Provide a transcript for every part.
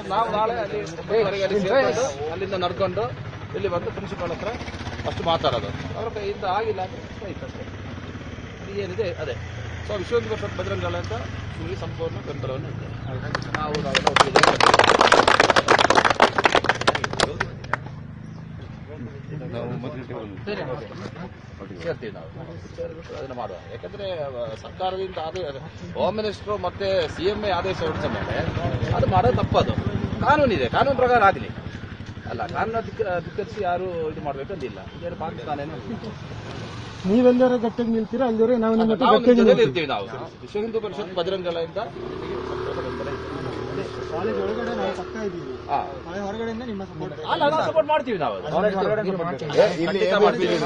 ನಾವು ನಾಳೆ ಅಲ್ಲಿ ಒಂಬತ್ತುವರೆಗೆ ಅಲ್ಲಿ ಸೇರ್ಕೊಂಡು ಅಲ್ಲಿಂದ ನಡ್ಕೊಂಡು ಇಲ್ಲಿ ಬಂದು ಪ್ರಿನ್ಸಿಪಾಲ್ ಹತ್ರ ಅಷ್ಟು ಮಾತಾಡೋದು ಅವ್ರ ಕೈಯಿಂದ ಆಗಿಲ್ಲ ಅಂದ್ರೆ ಆಯ್ತು ಅಷ್ಟೇ ಅದು ಏನಿದೆ ಅದೇ ಸೊ ವಿಶ್ವ ಹಿಂದೂ ಪರಿಷತ್ ಬಜರಂಗದಳ ಅಂತ ನಿಮಗೆ ಸಂಪೂರ್ಣ ಬೆಂಬಲವನ್ನು ಇದೆ ನಾವು ನಾವೆಲ್ಲ ಒಟ್ಟಿಗೆ ಸೇರ್ತೀವಿ ನಾವು ಸೇರ್ಬಿಟ್ಟು ಅದನ್ನ ಮಾಡುವ ಯಾಕಂದ್ರೆ ಅಹ್, ಸರ್ಕಾರದಿಂದ ಆದೇಶ ಹೋಮ್ ಮಿನಿಸ್ಟರ್ ಮತ್ತೆ ಸಿಎಂ ಆದೇಶ ಹೊರಡಿಸ ಮೇಲೆ ಅದು ಮಾಡೋದು ತಪ್ಪದು ಕಾನೂನಿದೆ ಕಾನೂನು ಪ್ರಕಾರ ಆಗಲಿ ಅಲ್ಲ ಕಾನೂನು ಧಿಕ್ಕ- ಧಿಕ್ಕರಿಸಿ ಯಾರು ಇದು ಮಾಡ್ಬೇಕಂದಿಲ್ಲ ಇದೇನು ಪಾಕಿಸ್ತಾನೇನು ನೀವೆಲ್ಲರೂ ಗಟ್ಟಿಗೆ ನಿಲ್ತೀರಾ ಅಲ್ಲಿವರೆಗೆ ನಾವು ನಿಮ್ಮ ನಾವು ನಿಮ್ಮ ಜೊತೆಲಿ ಇರ್ತೀವಿ ನಾವು ವಿಶ್ವ ಹಿಂದೂ ಪರಿಷತ್ ಬಜರಂಗದಳದಿಂದ ನಿಮಗೆ ಸಂಪೂರ್ಣ ಬೆಂಬಲ ಇದೆ. ಕಾಲೇಜ್ ಒಳಗಡೆ ನಾವು ಪಕ್ಕ ಇದ್ದೀವಿ ಹಾ. ಕಾಲೇಜ್ ಹೊರಗಡೆಯಿಂದ ನಿಮ್ಮ ಸಪೋರ್ಟ್ ಅಲ್ಲ ನಾವು ಸಪೋರ್ಟ್ ಮಾಡ್ತೀವಿ ನಾವು ಅದು. ಖಂಡಿತ ಮಾಡ್ತೀವಿ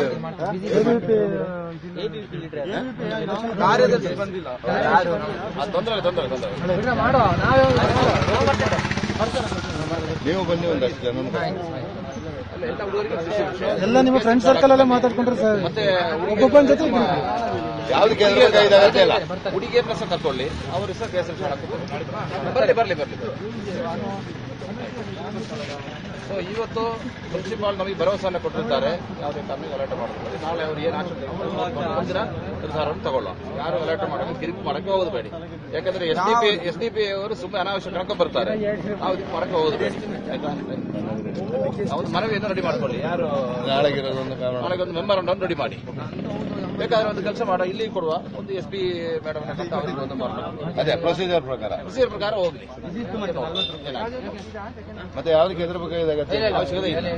ಕಾರ್ಯದರ್ಶಿ ಬಂದಿಲ್ಲ ಅದು ತೊಂದರೆ ಇಲ್ಲ, ತೊಂದರೆ ಇಲ್ಲ, ತೊಂದರೆ ಇಲ್ಲ. ನೀವು ಬನ್ನಿ ಒಂದಷ್ಟು ಜನ ಅಲ್ಲ, ಎಲ್ಲ ಹುಡುಗರಿಗೆ ಖುಷಿ ವಿಷಯ. ಎಲ್ಲ ನಿಮ್ಮ ಫ್ರೆಂಡ್ ಸರ್ಕಲ್ ಅಲ್ಲೇ ಮಾತಾಡ್ಕೊಂಡ್ರೆ ಸರ್ ಮತ್ತೆ ಒಬ್ಬೊಬ್ಬನ ಜೊತೆ ಇಬ್ರು. ಯಾವ್ದಕ್ಕೆ ಎದುರುಗಡೆ ಅಗತ್ಯ ಇಲ್ಲ ಹುಡುಗಿಯರನ್ನ ಸಹ ಕರ್ಕೊಳ್ಳಿ ಅವ್ರ ಸಹ ಕೇಸ್ ಬರ್ಲಿ ಬರ್ಲಿ ಬರ್ಲಿ ಸೊ ಇವತ್ತು ಪ್ರಿನ್ಸಿಪಾಲ್ ನಮಗೆ ಭರವಸೆಯನ್ನು ಕೊಟ್ಟಿರ್ತಾರೆ ಯಾವುದೇ ಕಾರಣಕ್ಕೆ ಗಲಾಟೆ ಮಾಡೋದು ನಾಳೆ ಅವ್ರು ಏನು ಆಕ್ಷನ್ ಬಂದಿರ ನಿರ್ಧಾರವನ್ನು ತಗೊಳ್ಳೋ ಯಾರು ಗಲಾಟೆ ಮಾಡೋದು ಕಿರಿಕು ಮಾಡಕ್ಕೆ ಹೋಗೋದು ಬೇಡಿ ಯಾಕಂದ್ರೆ S D P S D P ಅವರು ಸುಮ್ಮನೆ ಅನಾವಶ್ಯಕ ಕರ್ಕೊಂಡು ಬರ್ತಾರೆ ನಾವು ಇದಕ್ಕೆ ಮಾಡಕ್ಕೆ ಹೋಗೋದು ಬೇಡಿ ಆಯ್ತಾ ಅವ್ರ ಮನವಿಯನ್ನು ರೆಡಿ ಮಾಡ್ಕೊಳ್ಳಿ ಯಾರು ನಾಳೆಗಿರೋದೊಂದು ಕಾರಣ ನಾಳೆಗೆ ಒಂದು ಮೆಮೊರಂಡಮ್ ರೆಡಿ ಮಾಡಿ ಬೇಕಾದ್ರೆ ಒಂದು ಕೆಲಸ ಮಾಡೋ ಇಲ್ಲಿ ಕೊಡುವ ಒಂದು ಎಸ್ ಪಿ ಮೇಡಮ್ ಅವರಿಗೆ ಒಂದು ಮಾಡೋಣ ಅದೇ ಪ್ರೊಸೀಜರ್ ಪ್ರಕಾರ ಪ್ರೊಸೀಜರ್ ಪ್ರಕಾರ ಹೋಗ್ಲಿ ಏನಾಗ್ತದೆ? ಮತ್ತೆ ಯಾವ್ದಕ್ಕೆ ಎದುರಬೇಕಾಗಿದೆ ಅಗತ್ಯ ಇಲ್ಲ. ಅವಶ್ಯಕತೆ ಇಲ್ಲ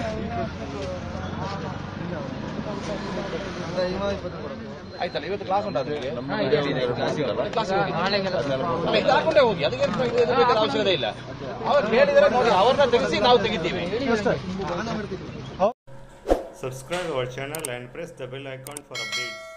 ಆಯ್ತಲ್ಲ ಇವತ್ತು ಕ್ಲಾಸ್ ಉಂಟು ಅದಕ್ಕೆ ಕ್ಲಾಸ್ ಅಲ್ಲ ಇದು ಹಾಕೊಂಡೇ ಹೋಗಿ ಅದಕ್ಕೆ ಅವಶ್ಯಕತೆ ಇಲ್ಲ ಅವ್ರು ಹೇಳಿದ್ರೆ ನೋಡಿ ಅವ್ರನ್ನ ತೆಗೆಸಿ ನಾವು ತೆಗಿತೀವಿ Subscribe our channel and press the bell icon for updates.